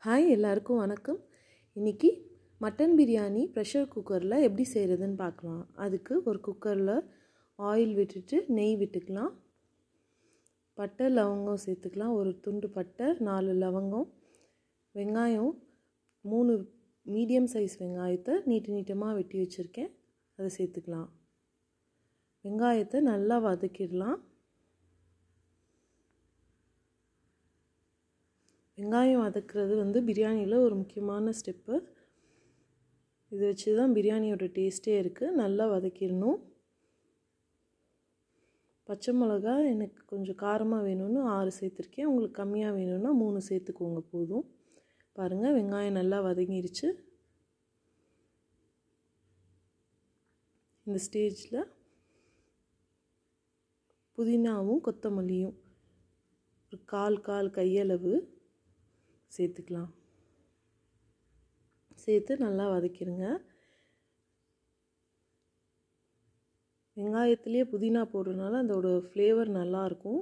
hi எல்லாருக்கும் வணக்கம் இன்றைக்கி மட்டன் பிரியாணி ப்ரெஷர் குக்கரில் எப்படி செய்கிறதுன்னு பார்க்கலாம் அதுக்கு ஒரு குக்கரில் ஆயில் விட்டுட்டு நெய் விட்டுக்கலாம் பட்டை லவங்கம் சேர்த்துக்கலாம் ஒரு துண்டு பட்டை நாலு லவங்கம் வெங்காயம் மூணு மீடியம் சைஸ் வெங்காயத்தை நீட்டு நீட்டமாக வெட்டி வச்சுருக்கேன் அதை சேர்த்துக்கலாம் வெங்காயத்தை நல்லா வதக்கிடலாம் வெங்காயம் வதக்குறது வந்து பிரியாணியில் ஒரு முக்கியமான ஸ்டெப்பு இதை வச்சு தான் பிரியாணியோட டேஸ்ட்டே இருக்குது நல்லா வதக்கிடணும் பச்சை மிளகா எனக்கு கொஞ்சம் காரமாக வேணும்னு ஆறு சேர்த்துருக்கேன் உங்களுக்கு கம்மியாக வேணும்னா மூணு சேர்த்துக்கோங்க போதும் பாருங்கள் வெங்காயம் நல்லா வதங்கிருச்சு இந்த ஸ்டேஜில் புதினாவும் கொத்தமல்லியும் ஒரு கால் கால் கையளவு சேர்த்துக்கலாம் சேர்த்து நல்லா வதக்கிடுங்க வெங்காயத்துலேயே புதினா போடுறதுனால அதோட ஃப்ளேவர் நல்லாயிருக்கும்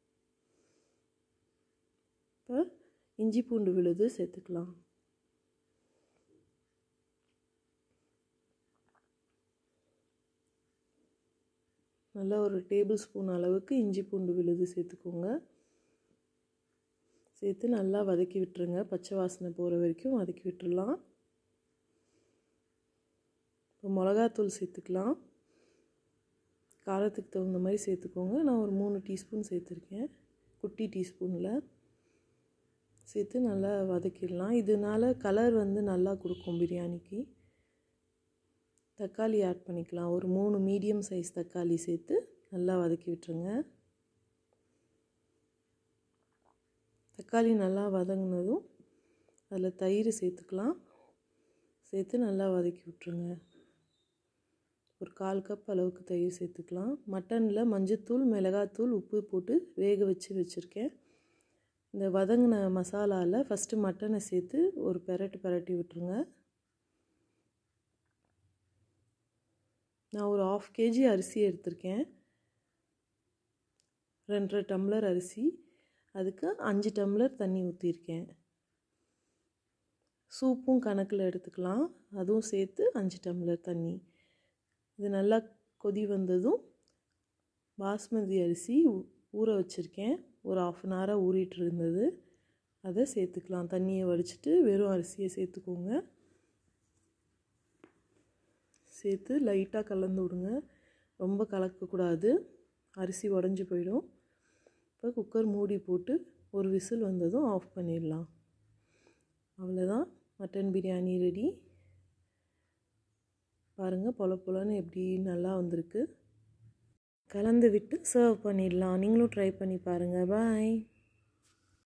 இப்போ இஞ்சி பூண்டு விழுது சேர்த்துக்கலாம் நல்லா ஒரு டேபிள் ஸ்பூன் அளவுக்கு இஞ்சி பூண்டு விழுது சேர்த்துக்கோங்க சேர்த்து நல்லா வதக்கி விட்டுருங்க பச்சை வாசனை போகிற வரைக்கும் வதக்கி விட்டுடலாம் இப்போ மிளகாத்தூள் சேர்த்துக்கலாம் காரத்துக்கு தகுந்த மாதிரி சேர்த்துக்கோங்க நான் ஒரு மூணு டீஸ்பூன் சேர்த்துருக்கேன் குட்டி டீஸ்பூனில் சேர்த்து நல்லா வதக்கிடலாம் இதனால் கலர் வந்து நல்லா கொடுக்கும் பிரியாணிக்கு தக்காளி ஆட் பண்ணிக்கலாம் ஒரு மூணு மீடியம் சைஸ் தக்காளி சேர்த்து நல்லா வதக்கி விட்டுருங்க தக்காளி நல்லா வதங்கினதும் அதில் தயிர் சேர்த்துக்கலாம் சேர்த்து நல்லா வதக்கி விட்ருங்க ஒரு கால் கப் அளவுக்கு தயிர் சேர்த்துக்கலாம் மட்டனில் மஞ்சத்தூள் மிளகாத்தூள் உப்பு போட்டு வேக வச்சு வச்சுருக்கேன் இந்த வதங்கின மசாலாவில் ஃபஸ்ட்டு மட்டனை சேர்த்து ஒரு பெரட்டு பெரட்டி விட்டுருங்க நான் ஒரு ஆஃப் கேஜி அரிசி எடுத்திருக்கேன் ரெண்டரை டம்ளர் அரிசி அதுக்கு அஞ்சு டம்ளர் தண்ணி ஊற்றிருக்கேன் சூப்பும் கணக்கில் எடுத்துக்கலாம் அதுவும் சேர்த்து அஞ்சு டம்ளர் தண்ணி இது நல்லா கொதி வந்ததும் பாஸ்மதி அரிசி ஊற வச்சுருக்கேன் ஒரு ஆஃப் அன் ஹவராக ஊறிட்டு இருந்தது அதை சேர்த்துக்கலாம் தண்ணியை வடிச்சிட்டு வெறும் அரிசியை சேர்த்துக்கோங்க சேர்த்து லைட்டாக கலந்து விடுங்க ரொம்ப கலக்கக்கூடாது அரிசி உடஞ்சி போயிடும் இப்போ குக்கர் மூடி போட்டு ஒரு விசில் வந்ததும் ஆஃப் பண்ணிடலாம் அவ்வளோதான் மட்டன் பிரியாணி ரெடி பாருங்கள் பொல பொலன்னு எப்படி நல்லா வந்திருக்கு கலந்து விட்டு சர்வ் பண்ணிடலாம் நீங்களும் ட்ரை பண்ணி பாருங்கள் பாய்